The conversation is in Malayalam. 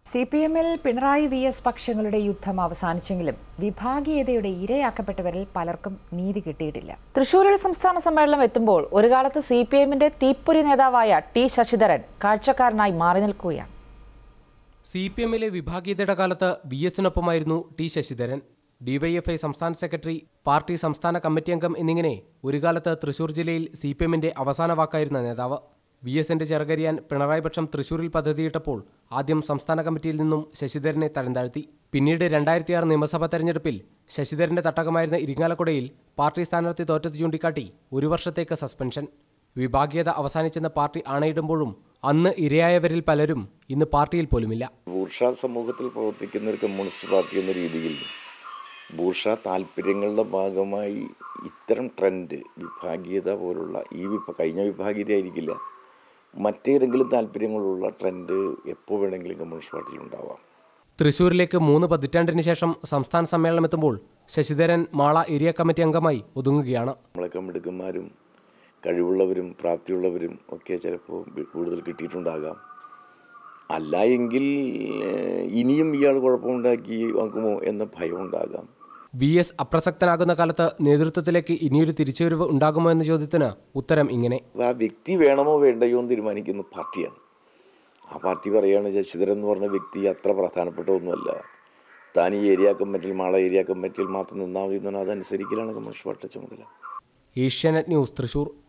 സി പി എമ്മിൽ പിണറായി വി എസ് പക്ഷങ്ങളുടെ യുദ്ധം അവസാനിച്ചെങ്കിലും വിഭാഗീയതയുടെ ഇരയാക്കപ്പെട്ടവരിൽ പലർക്കും നീതി കിട്ടിയിട്ടില്ല തൃശൂരിൽ സംസ്ഥാന സമ്മേളനം എത്തുമ്പോൾ ഒരു കാലത്ത് സി പി എമ്മിന്റെ തീപ്പൊരി നേതാവായ ടി ശശിധരൻ കാഴ്ചക്കാരനായി മാറി നിൽക്കുകയാണ് സി പി എമ്മിലെ വിഭാഗീയതയുടെ കാലത്ത് വി എസിനൊപ്പമായിരുന്നു ടി ശശിധരൻ ഡിവൈഎഫ്ഐ സംസ്ഥാന സെക്രട്ടറി പാർട്ടി സംസ്ഥാന കമ്മിറ്റി അംഗം എന്നിങ്ങനെ ഒരു കാലത്ത് തൃശൂർ ജില്ലയിൽ സി പി എമ്മിന്റെ അവസാന വാക്കായിരുന്ന നേതാവ് വി എസിന്റെ ചെറുകരിയാൻ പിണറായി പക്ഷം തൃശൂരിൽ പദ്ധതിയിട്ടപ്പോൾ ആദ്യം സംസ്ഥാന കമ്മിറ്റിയിൽ നിന്നും ശശിധരനെ തരംതാഴ്ത്തി പിന്നീട് രണ്ടായിരത്തി ആറ് നിയമസഭാ തെരഞ്ഞെടുപ്പിൽ ശശിധരന്റെ തട്ടകമായിരുന്ന ഇരിങ്ങാലക്കുടയിൽ പാർട്ടി സ്ഥാനാർത്ഥി തോറ്റത് ചൂണ്ടിക്കാട്ടി ഒരു വർഷത്തേക്ക് സസ്പെൻഷൻ വിഭാഗീയത അവസാനിച്ചെന്ന് പാർട്ടി ആണയിടുമ്പോഴും അന്ന് ഇരയായവരിൽ പലരും ഇന്ന് പാർട്ടിയിൽ പോലുമില്ല ബൂർഷ സമൂഹത്തിൽ പ്രവർത്തിക്കുന്ന ഒരു കമ്മ്യൂണിസ്റ്റ് പാർട്ടി എന്ന രീതിയിൽ ബൂർഷ താല്പര്യങ്ങളുടെ ഭാഗമായി ഇത്തരം ട്രെൻഡ് വിഭാഗീയത പോലുള്ള ഈ വിഭ കഴിഞ്ഞ വിഭാഗീയത ആയിരിക്കില്ല മറ്റേതെങ്കിലും താല്പര്യങ്ങളുള്ള ട്രെൻഡ് എപ്പോൾ വേണമെങ്കിലും കമ്മ്യൂണിസ്റ്റ് പാർട്ടിയിൽ ഉണ്ടാവാം തൃശൂരിലേക്ക് മൂന്ന് പതിറ്റാണ്ടിന് ശേഷം സംസ്ഥാന സമ്മേളനം എത്തുമ്പോൾ ശശിധരൻ മാള ഏരിയ കമ്മിറ്റി അംഗമായി ഒതുങ്ങുകയാണ് നമ്മളൊക്കെ മിടുക്കന്മാരും കഴിവുള്ളവരും പ്രാപ്തിയുള്ളവരും ഒക്കെ ചിലപ്പോൾ കൂടുതൽ കിട്ടിയിട്ടുണ്ടാകാം അല്ല എങ്കിൽ ഏഹ്, ഇനിയും ഇയാൾ കുഴപ്പമുണ്ടാക്കി വാങ്ങുമോ എന്ന ഭയം ഉണ്ടാകാം വി എസ് അപ്രസക്തനാകുന്ന കാലത്ത് നേതൃത്വത്തിലേക്ക് ഇനിയൊരു തിരിച്ചുവരവ് ഉണ്ടാകുമോ എന്ന ചോദ്യത്തിന് ഉത്തരം ഇങ്ങനെ അപ്പോൾ ആ വ്യക്തി വേണമോ വേണ്ടയോ എന്ന് തീരുമാനിക്കുന്ന പാർട്ടിയാണ് ആ പാർട്ടി പറയുകയാണ് ശശിധരൻ എന്ന് പറഞ്ഞ വ്യക്തി അത്ര പ്രധാനപ്പെട്ട ഒന്നുമല്ല താൻ ഈ ഏരിയ കമ്മിറ്റിയിൽ മാള ഏരിയ കമ്മിറ്റിയിൽ മാത്രം നിന്നാൽ മതി എന്ന് പറഞ്ഞാൽ അതനുസരിക്കലാണ് കമ്മ്യൂണിസ്റ്റ് പാർട്ടി ചുമതല ഏഷ്യാനെറ്റ് ന്യൂസ് തൃശൂർ